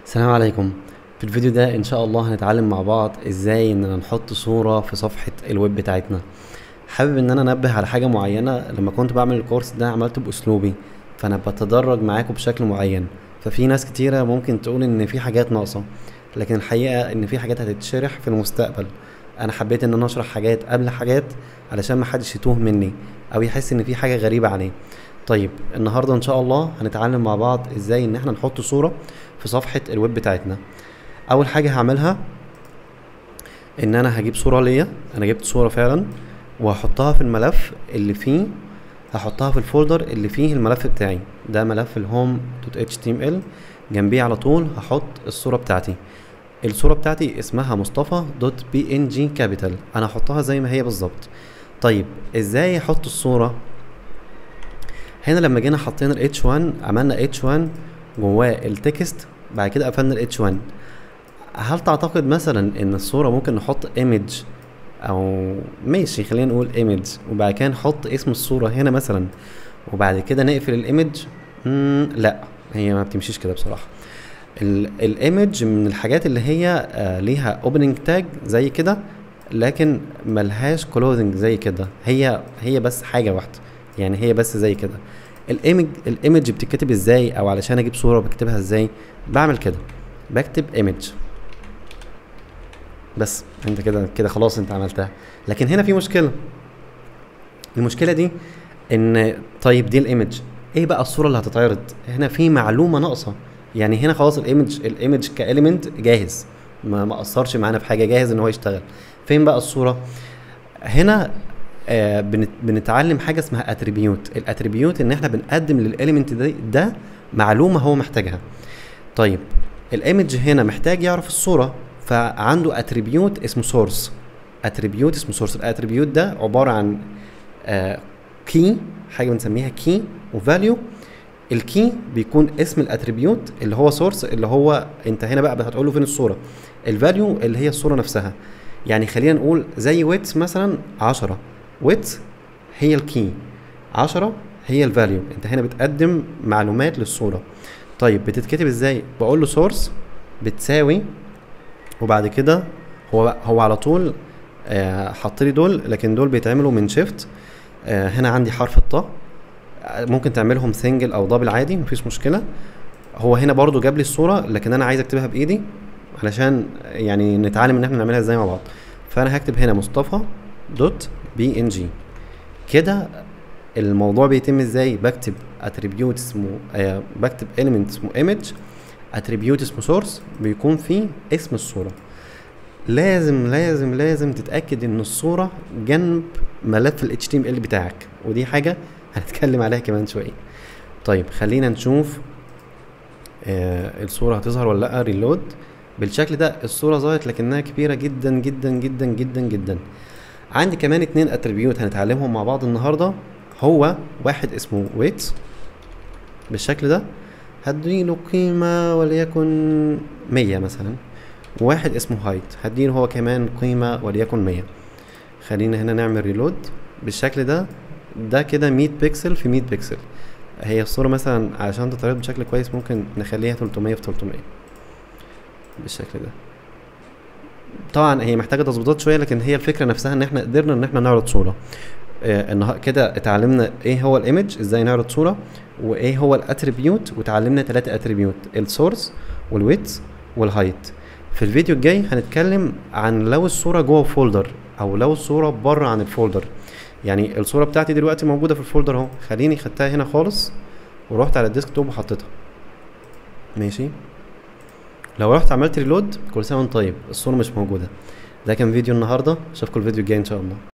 السلام عليكم في الفيديو ده ان شاء الله هنتعلم مع بعض ازاي اننا نحط صورة في صفحة الويب بتاعتنا حابب ان انا انبه على حاجة معينة لما كنت بعمل الكورس ده عملته باسلوبي فانا بتدرج معاكم بشكل معين ففي ناس كتيرة ممكن تقول ان في حاجات ناقصة لكن الحقيقة ان في حاجات هتتشرح في المستقبل انا حبيت ان انا اشرح حاجات قبل حاجات علشان محدش يتوه مني او يحس ان في حاجة غريبة عليه طيب النهارده ان شاء الله هنتعلم مع بعض ازاي ان احنا نحط صورة في صفحة الويب بتاعتنا اول حاجة هعملها ان انا هجيب صورة ليا انا جبت صورة فعلا وهحطها في الملف اللي فيه هحطها في الفولدر اللي فيه الملف بتاعي ده ملف الهوم دوت اتش تي ام ال جنبيه على طول هحط الصورة بتاعتي الصورة بتاعتي اسمها مصطفى دوت بي ان جي كابيتال انا هحطها زي ما هي بالظبط طيب ازاي احط الصورة هنا لما جينا حطينا ال H1 عملنا H1 جواه التكست بعد كده قفلنا ال H1 هل تعتقد مثلا ان الصورة ممكن نحط image او ماشي خلينا نقول image وبعد كده نحط اسم الصورة هنا مثلا وبعد كده نقفل الايمج مم لا هي ما بتمشيش كده بصراحة الايمج من الحاجات اللي هي آه ليها اوبننج تاج زي كده لكن ملهاش كلوزنج زي كده هي هي بس حاجة واحدة يعني هي بس زي كده الايمج الايمج بتتكتب ازاي او علشان اجيب صوره بكتبها ازاي بعمل كده بكتب ايمج بس انت كده كده خلاص انت عملتها لكن هنا في مشكله المشكله دي ان طيب دي الايمج ايه بقى الصوره اللي هتتعرض هنا في معلومه ناقصه يعني هنا خلاص الايمج الايمج كاليمنت جاهز ما ما اثرش معانا في حاجه جاهز ان هو يشتغل فين بقى الصوره هنا آه بنت بنتعلم حاجه اسمها اتريبيوت الاتريبيوت ان احنا بنقدم للاليمنت ده, ده معلومه هو محتاجها طيب الايمج هنا محتاج يعرف الصوره فعنده اتريبيوت اسمه سورس اتريبيوت اسمه سورس الاتريبيوت ده عباره عن آه كي حاجه بنسميها كي وفاليو الكي بيكون اسم الاتريبيوت اللي هو سورس اللي هو انت هنا بقى هتقول له فين الصوره الفاليو اللي هي الصوره نفسها يعني خلينا نقول زي ويتس مثلا 10 ويتس هي الكي 10 هي الفاليو انت هنا بتقدم معلومات للصوره طيب بتتكتب ازاي بقول له سورس بتساوي وبعد كده هو هو على طول آه حط لي دول لكن دول بيتعملوا من شيفت آه هنا عندي حرف الطاء آه ممكن تعملهم سنجل او دبل عادي مفيش مشكله هو هنا برضو جاب لي الصوره لكن انا عايز اكتبها بايدي علشان يعني نتعلم ان احنا نعملها ازاي مع بعض فانا هكتب هنا مصطفى دوت بي ان جي كده الموضوع بيتم ازاي بكتب اتريبيوت اسمه آه بكتب element اسمه image اتريبيوت اسمه source بيكون فيه اسم الصوره لازم لازم لازم تتاكد ان الصوره جنب ملف ال HTML بتاعك ودي حاجه هنتكلم عليها كمان شويه طيب خلينا نشوف آه الصوره هتظهر ولا لا ريلود بالشكل ده الصوره ظهرت لكنها كبيره جدا جدا جدا جدا جدا عندي كمان اتنين اتريبيوت هنتعلمهم مع بعض النهارده هو واحد اسمه ويت بالشكل ده هديله قيمة وليكن مية مثلا وواحد اسمه هايت هديله هو كمان قيمة وليكن مية خلينا هنا نعمل ريلود بالشكل ده ده كده مية بيكسل في مية بيكسل هي الصورة مثلا عشان تتعرض بشكل كويس ممكن نخليها تلتمية في تلتمية بالشكل ده طبعا هي محتاجة تظبيطات شوية لكن هي الفكرة نفسها ان احنا قدرنا ان احنا نعرض صورة آه كده اتعلمنا ايه هو الايمج ازاي نعرض صوره وايه هو الاتريبيوت وتعلمنا ثلاثه اتريبيوت السورس والويتس والهايت في الفيديو الجاي هنتكلم عن لو الصوره جوه فولدر او لو الصوره بره عن الفولدر يعني الصوره بتاعتي دلوقتي موجوده في الفولدر اهو خليني خدتها هنا خالص ورحت على الديسك توب وحطيتها ماشي لو رحت عملت ريلود كل سنه وانت طيب الصوره مش موجوده ده كان فيديو النهارده اشوفكم الفيديو الجاي ان شاء الله